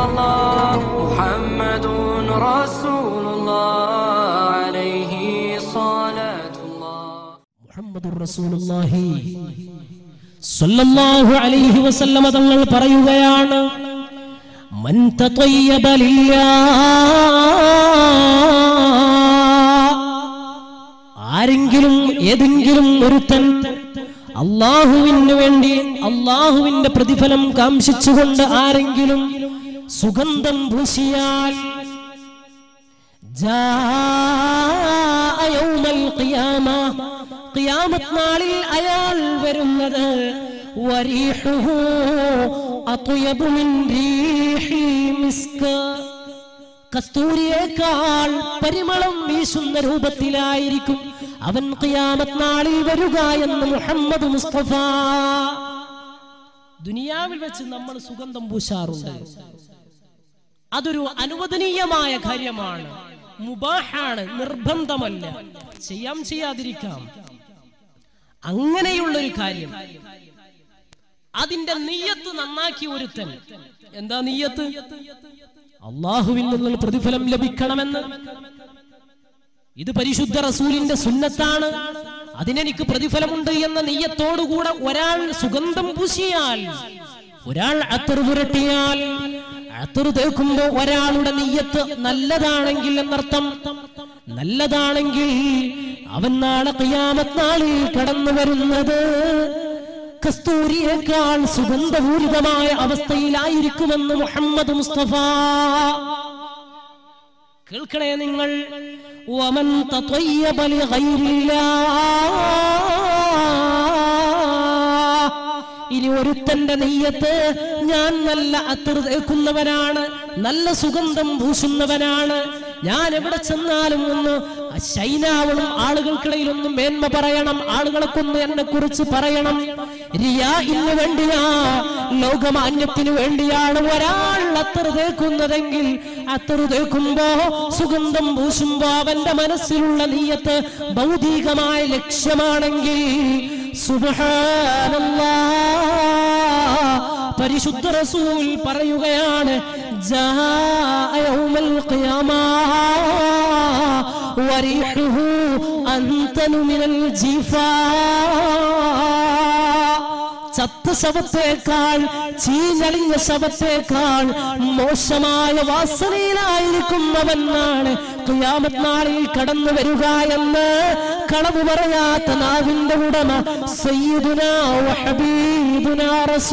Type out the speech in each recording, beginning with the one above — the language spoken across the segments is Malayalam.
الله محمد رسول الله عليه صلاة الله മുഹമ്മദുർ റസൂലുള്ളാഹി സ്വല്ലല്ലാഹു അലൈഹി വസല്ലമ തങ്ങൾ പറയുകയാണ് മൻ തതയ്യബ ലില്ലാഹ് ആരെങ്കിലും ഏതെങ്കിലും ഒരുത്തൻ അള്ളാഹുവിന് വേണ്ടി അള്ളാഹുവിന്റെ പ്രതിഫലം കാംക്ഷിച്ചുകൊണ്ട് ആരെങ്കിലും സുഗന്ധം പൂശിയാൽ ജാഅ യൗമൽ ഖിയാമ ഖിയാമത്ത് നാളിൽ അയാൾ വരുന്നത് വരീഹുഹു അത്യബു മിൻ റീഹിൽ മിസ്ക് കസ്തൂരിയേക്കാൾ പരിമളം വീശുന്ന രൂപത്തിലായിരിക്കും അവൻ ഖിയാമത്ത് നാളിൽ വരിക എന്ന് മുഹമ്മദ് മുസ്തഫ ദുനിയാവിൽ വെച്ച് നമ്മൾ സുഗന്ധം പൂശാറുണ്ട് അതൊരു അനുവദനീയമായ കാര്യമാണ് മുബാഹാണ് നിർബന്ധമല്ല ചെയ്യാം ചെയ്യാതിരിക്കാം അങ്ങനെയുള്ളൊരു കാര്യം അതിന്റെ നീയത്ത് നന്നാക്കി ഒരുത്തൻ എന്താ നീയത്ത് അള്ളാഹുവിൽ നിന്നുള്ള പ്രതിഫലം ലഭിക്കണമെന്ന് ഇത് പരിശുദ്ധ റസൂലിന്റെ സുന്നത്താണ് അതിനെനിക്ക് പ്രതിഫലമുണ്ട് എന്ന നെയ്യത്തോടുകൂടെ ഒരാൾ സുഗന്ധം പൂശിയാൽ ഒരാൾ അത്തർ പുരട്ടിയാൽ അത്തർ തേക്കുമ്പോ ഒരാളുടെ നെയ്യത്ത് നല്ലതാണെങ്കിൽ എന്നർത്ഥം നല്ലതാണെങ്കിൽ അവൻ നാളെ ഖിയാമത്ത് നാളിൽ കടന്നു വരുന്നത് കസ്തൂരിയേക്കാൾ സുഗന്ധപൂരിതമായ അവസ്ഥയിലായിരിക്കുമെന്ന് മുഹമ്മദ് മുസ്തഫ കേൾക്കണേ നിങ്ങൾ വമൻ തത്വയ്യബ ലിഗൈരില്ലാഹ്. ഇനി ഒരുത്തന്റെ നെയ്യത്ത് ഞാൻ നല്ല അത്തർ തേക്കുന്നവനാണ് നല്ല സുഗന്ധം പൂശുന്നവനാണ് ഞാൻ എവിടെ ചെന്നാലും ഒന്ന് ശൈനാവണം ആളുകൾക്കിടയിൽ ഒന്ന് മേന്മ പറയണം ആളുകൾക്കൊന്ന് എന്നെ കുറിച്ച് പറയണം റിയാ ഇന്ന് വേണ്ടിയാ ലോകമാന്യത്തിന് വേണ്ടിയാണ് ഒരാൾ അത്തർ തേക്കുന്നതെങ്കിൽ അത്തർ തേക്കുമ്പോ സുഗന്ധം പൂശുമ്പോ അവന്റെ മനസ്സിലുള്ള നീയത്ത് ഭൗതികമായ ലക്ഷ്യമാണെങ്കിൽ സുബ്ഹാനല്ലാ പരിശുദ്ധ റസൂൽ പറയുകയാണ് ജാഅ യൗമൽ ഖിയാമ വരീഹുഹു അന്തനു മിനൽ ജീഫാ ചത്ത ശവത്തേക്കാൾ ചീഞ്ഞളിഞ്ഞ ശവത്തേക്കാൾ മോശമായ വാസനയിലായിരിക്കും അവനാണ് ഖിയാമത്ത് നാളിൽ കടന്നു വരിക എന്ന് കളവ് പറയാത്ത നാവിന്റെ ഉടമ സയ്യിദുന വഹബീബുന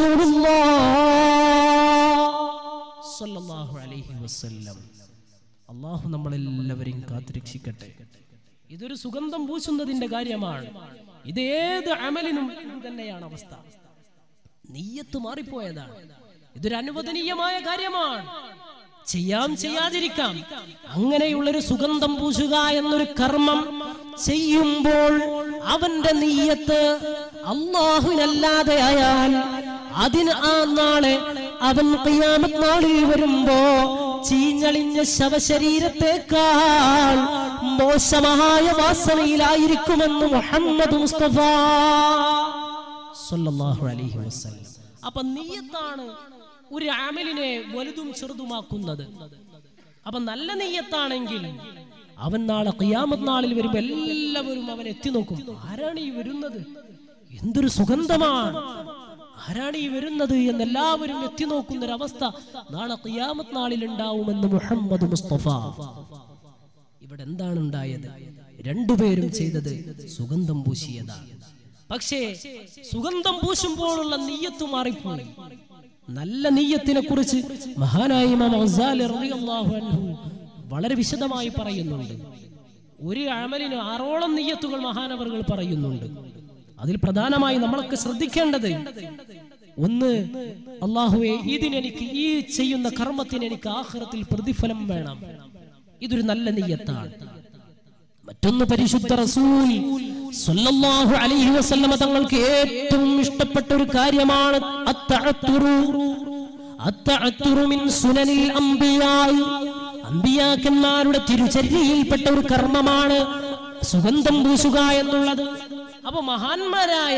റസൂലുള്ളാഹ് സ്വല്ലല്ലാഹു അലൈഹി വസല്ലം അള്ളാഹു നമ്മളെല്ലാവരെയും കാത്തുരക്ഷിക്കട്ടെ ഇതൊരു സുഗന്ധം പൂശുന്നതിന്റെ കാര്യമാണ് ഇത് ഏത് അമലിനും ഇത് തന്നെയാണ് അവസ്ഥ നീയത്ത് മാറിപ്പോയതാണ് ഇതൊരു അനുവദനീയമായ കാര്യമാണ് ചെയ്യാം ചെയ്യാതിരിക്കാം അങ്ങനെയുള്ളൊരു സുഗന്ധം പൂശുക എന്നൊരു കർമ്മം ചെയ്യുമ്പോൾ അവന്റെ നീയത്ത് അള്ളാഹുവിനല്ലാതെ ആയാൽ അതിന് ആ നാളെ അവൻ ഖിയാമത്ത് നാളിൽ വരുമ്പോ ചീഞ്ഞളിഞ്ഞ ശവശരീരത്തെക്കാൾ മോശമായ വാസനയിലായിരിക്കുമെന്ന് മുഹമ്മദ് മുസ്തഫ സല്ലല്ലാഹു അലൈഹി വസല്ലം അപ്പൊ നീയത്താണ് ഒരു അമലിനെ വലുതും ചെറുതുമാക്കുന്നത് അപ്പൊ നല്ല നെയ്യത്താണെങ്കിൽ അവൻ നാളെ ഖിയാമത്ത് നാളിൽ വരുമ്പോ എല്ലാവരും അവൻ എത്തി നോക്കും ആരാണ് ഈ വരുന്നത് എന്തൊരു സുഗന്ധമാണ് ആരാണ് ഈ വരുന്നത് എന്ന് എല്ലാവരും എത്തി നോക്കുന്ന ഒരു അവസ്ഥ നാളെ ഖിയാമത്ത് നാളിൽ ഉണ്ടാവുമെന്ന് മുഹമ്മദ് മുസ്തഫ ഇവിടെ എന്താണ് ഉണ്ടായത് രണ്ടുപേരും ചെയ്തത് സുഗന്ധം പൂശിയതാണ് പക്ഷേ സുഗന്ധം പൂശുമ്പോഴുള്ള നീയത്ത് മാറിപ്പോയി നല്ല നീയത്തിനെ കുറിച്ച് മഹാനായ ഇമാം ഗസാലി റളിയല്ലാഹു അൻഹു വളരെ വിശദമായി പറയുന്നുണ്ട് ഒരു അമലിന് ആറോളം നീയത്തുകൾ മഹാനവറുകൾ പറയുന്നുണ്ട് അതിൽ പ്രധാനമായി നമ്മളൊക്കെ ശ്രദ്ധിക്കേണ്ടത് ഒന്ന് അള്ളാഹുവെ ഇതിനെനിക്ക് ഈ ചെയ്യുന്ന കർമ്മത്തിന് എനിക്ക് ആഖിറത്തിൽ പ്രതിഫലം വേണം ഇതൊരു നല്ല നീയത്താണ് മറ്റൊന്ന് പരിശുദ്ധ റസൂൽ സ്വല്ലല്ലാഹു അലൈഹി വസല്ലമ തങ്ങൾക്ക് ഏറ്റവും ഇഷ്ടപ്പെട്ട ഒരു കാര്യമാണ് അത്തഅത്തുറു അത്തഅത്തുറു മിൻ സുനനിൽ അംബിയായി അമ്പിയാക്കന്മാരുടെ തിരുചര്യയിൽപ്പെട്ട ഒരു കർമ്മമാണ് സുഗന്ധം പൂശുക എന്നുള്ളത് അപ്പൊ മഹാന്മാരായ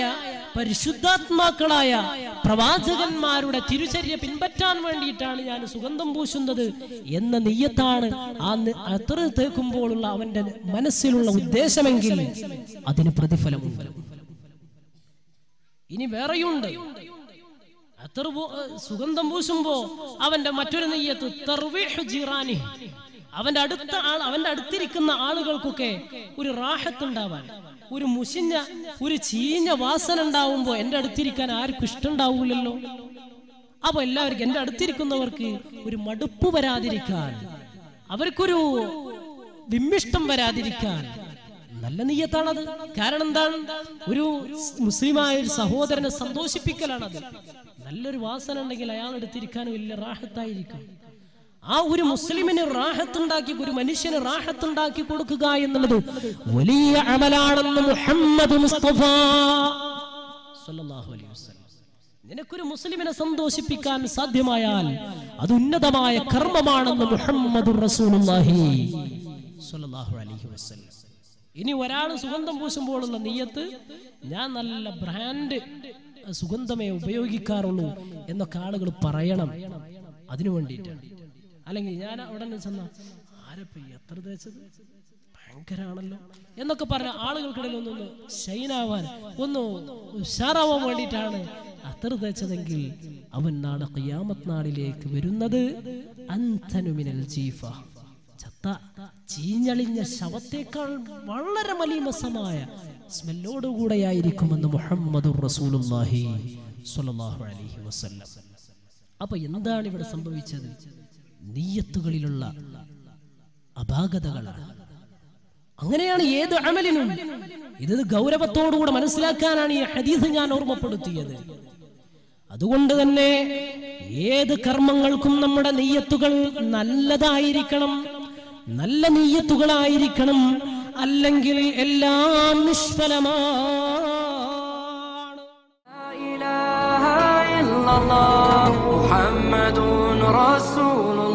പരിശുദ്ധാത്മാക്കളായ പ്രവാചകന്മാരുടെ തിരുചര്യ പിൻപറ്റാൻ വേണ്ടിയിട്ടാണ് ഞാൻ സുഗന്ധം പൂശുന്നത് എന്ന നെയ്യത്താണ് ആ നി- അത്തർ തേക്കുമ്പോഴുള്ള അവന്റെ മനസ്സിലുള്ള ഉദ്ദേശമെങ്കിൽ അതിന് പ്രതിഫലമുണ്ട് ഇനി വേറെയുണ്ട് അത്തർ പൂ- ഏ, സുഗന്ധം പൂശുമ്പോ അവന്റെ മറ്റൊരു നെയ്യത്ത് തർവീഹ് ജിറാനി അവന്റെ അടുത്ത ആൾ അവന്റെ അടുത്തിരിക്കുന്ന ആളുകൾക്കൊക്കെ ഒരു റാഹത്തുണ്ടാവാൻ ഒരു മുഷിഞ്ഞ ഒരു ചീഞ്ഞ വാസന ഉണ്ടാവുമ്പോ എന്റെ അടുത്തിരിക്കാൻ ആർക്കും ഇഷ്ടമുണ്ടാവൂലല്ലോ അപ്പൊ എല്ലാവർക്കും എന്റെ അടുത്തിരിക്കുന്നവർക്ക് ഒരു മടുപ്പ് വരാതിരിക്കാൻ അവർക്കൊരു വിമ്മിഷ്ടം വരാതിരിക്കാൻ നല്ല നീയത്താണത് കാരണം എന്താണ് ഒരു മുസ്ലിമായ ഒരു സഹോദരനെ സന്തോഷിപ്പിക്കലാണത് നല്ലൊരു വാസന ഉണ്ടെങ്കിൽ അയാൾ എടുത്തിരിക്കാൻ വലിയ റാഹത്തായിരിക്കും ആ ഒരു മുസ്ലിമിന് റാഹത്തുണ്ടാക്കി ഒരു മനുഷ്യന് റാഹത്തുണ്ടാക്കി കൊടുക്കുക എന്നുള്ളത് വലിയ അമലാണെന്ന് മുഹമ്മദ് മുസ്തഫ സല്ലല്ലാഹു അലൈഹി വസല്ലം നിനക്കൊരു മുസ്ലിമിനെ സന്തോഷിപ്പിക്കാൻ സാധ്യമായാൽ അത് ഉന്നതമായ കർമ്മമാണെന്ന് മുഹമ്മദ് റസൂലുള്ളാഹി സ്വല്ലല്ലാഹു അലൈഹി വസല്ലം ഇനി ഒരാൾ സുഗന്ധം പൂശുമ്പോഴുള്ള നീയത്ത് ഞാൻ നല്ല ബ്രാൻഡ് സുഗന്ധമേ ഉപയോഗിക്കാറുള്ളൂ എന്നൊക്കെ ആളുകൾ പറയണം അതിനു വേണ്ടിയിട്ടാണ് അല്ലെങ്കിൽ ഞാൻ അവിടെ നിന്ന് ചെന്ന ആരപ്പ ഈ എത്ര തേച്ചത് ഭയങ്കരാണല്ലോ എന്നൊക്കെ പറഞ്ഞ ആളുകൾക്കിടയിൽ ഒന്നൊന്ന് ഷൈനാവാൻ ഒന്ന് ഉഷാറാവാൻ വേണ്ടിയിട്ടാണ് അത്തർ തേച്ചതെങ്കിൽ അവൻ നാളെ ഖിയാമത്ത് നാളിലേക്ക് വരുന്നത് അന്തനുമിനൽ ജീഫ ചത്ത ചീഞ്ഞളിഞ്ഞ ശവത്തേക്കാൾ വളരെ മലീമസമായ സ്മെല്ലോടുകൂടെയായിരിക്കുമെന്ന് മുഹമ്മദ് റസൂലുള്ളാഹി സ്വല്ലല്ലാഹു അലൈഹി വസല്ലം അപ്പൊ എന്താണ് ഇവിടെ സംഭവിച്ചത് നീയത്തുകളിലുള്ള അപാകതകളാണ് അങ്ങനെയാണ് ഏത് അമലിനും ഇത് ഗൗരവത്തോടുകൂടെ മനസ്സിലാക്കാനാണ് ഈ ഹദീസ് ഞാൻ ഓർമ്മപ്പെടുത്തിയത് അതുകൊണ്ട് തന്നെ ഏത് കർമ്മങ്ങൾക്കും നമ്മുടെ നെയ്യത്തുകൾ നല്ലതായിരിക്കണം നല്ല നെയ്യത്തുകളായിരിക്കണം അല്ലെങ്കിൽ എല്ലാം നിഷ്ഫലമാണ് لا إله إلا الله محمد رسول